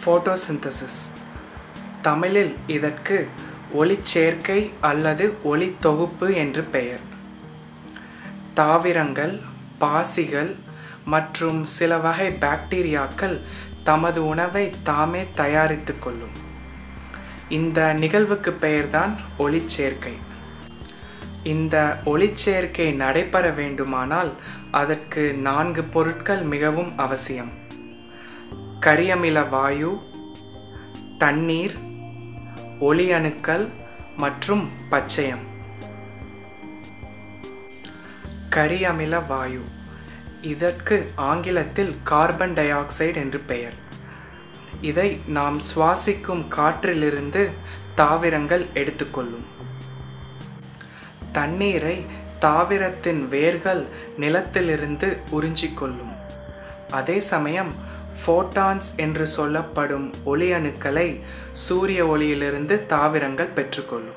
photosynthesis தமிழில் இதற்கு ஒளிச்சேர்க்கை அல்லது ஒளித்தொகுப்பு என்று பெயர் தாவரங்கள் பாசிகள் மற்றும் சில வகை பாக்டீரியாக்கள் தமது உணவை தாமே தயாரித்து கொள்ளும் இந்த நிகழ்வுக்கு பெயர்தான் ஒளிச்சேர்க்கை இந்த ஒளிச்சேர்க்கை நடைபெற வேண்டுமானால் அதற்கு நான்கு பொருட்கள் மிகவும் அவசியம் கரியமில வாயு தண்ணீர் ஒளி அணுக்கள் மற்றும் பச்சையம் கரியமில வாயு இதற்கு ஆங்கிலத்தில் கார்பன் டை ஆக்சைடு என்று பெயர் இதை நாம் சுவாசிக்கும் காற்றிலிருந்து தாவரங்கள் எடுத்துக்கொள்ளும் தண்ணீரை தாவரத்தின் வேர்கள் நிலத்திலிருந்து உறிஞ்சிக்கொள்ளும் அதே சமயம் ஃபோட்டான்ஸ் என்று சொல்லப்படும் ஒளி அணுக்களை சூரிய ஒளியிலிருந்து தாவரங்கள் பெற்றுக்கொள்ளும்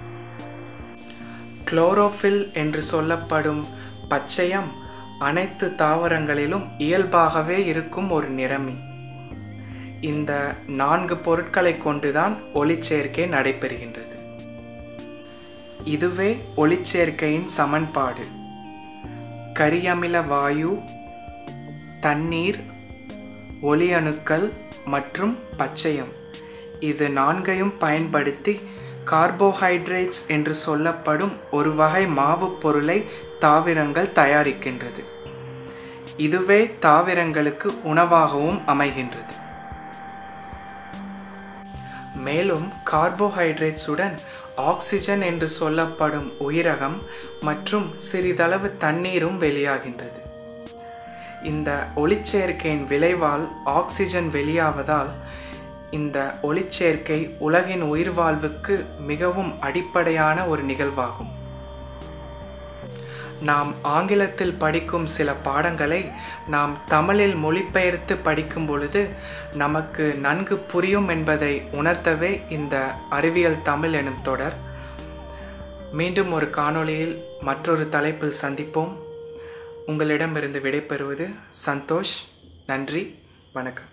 குளோரோஃபில் என்று சொல்லப்படும் பச்சையம் அனைத்து தாவரங்களிலும் இயல்பாகவே இருக்கும் ஒரு நிறமி இந்த நான்கு பொருட்களை கொண்டுதான் ஒளிச்சேர்க்கை நடைபெறுகின்றது இதுவே ஒளிச்சேர்க்கையின் சமன்பாடு கரியமில வாயு தண்ணீர் ஒளி அணுக்கள் மற்றும் பச்சையம் இது நான்கையும் பயன்படுத்தி கார்போஹைட்ரேட்ஸ் என்று சொல்லப்படும் ஒரு வகை மாவுப் பொருளை தாவரங்கள் தயாரிக்கின்றது இதுவே தாவரங்களுக்கு உணவாகவும் அமைகின்றது மேலும் கார்போஹைட்ரேட்ஸுடன் ஆக்சிஜன் என்று சொல்லப்படும் உயிரகம் மற்றும் சிறிதளவு தண்ணீரும் வெளியாகின்றது இந்த ஒளிச்சேர்க்கையின் விளைவால் ஆக்சிஜன் வெளியாவதால் இந்த ஒளிச்சேர்க்கை உலகின் உயிர் வாழ்வுக்கு மிகவும் அடிப்படையான ஒரு நிகழ்வாகும் நாம் ஆங்கிலத்தில் படிக்கும் சில பாடங்களை நாம் தமிழில் மொழிபெயர்த்து படிக்கும் பொழுது நமக்கு நன்கு புரியும் என்பதை உணர்த்தவே இந்த அறிவியல் தமிழ் எனும் தொடர் மீண்டும் ஒரு காணொளியில் மற்றொரு தலைப்பில் சந்திப்போம் உங்களிடமிருந்து விடைபெறுவது சந்தோஷ் நன்றி வணக்கம்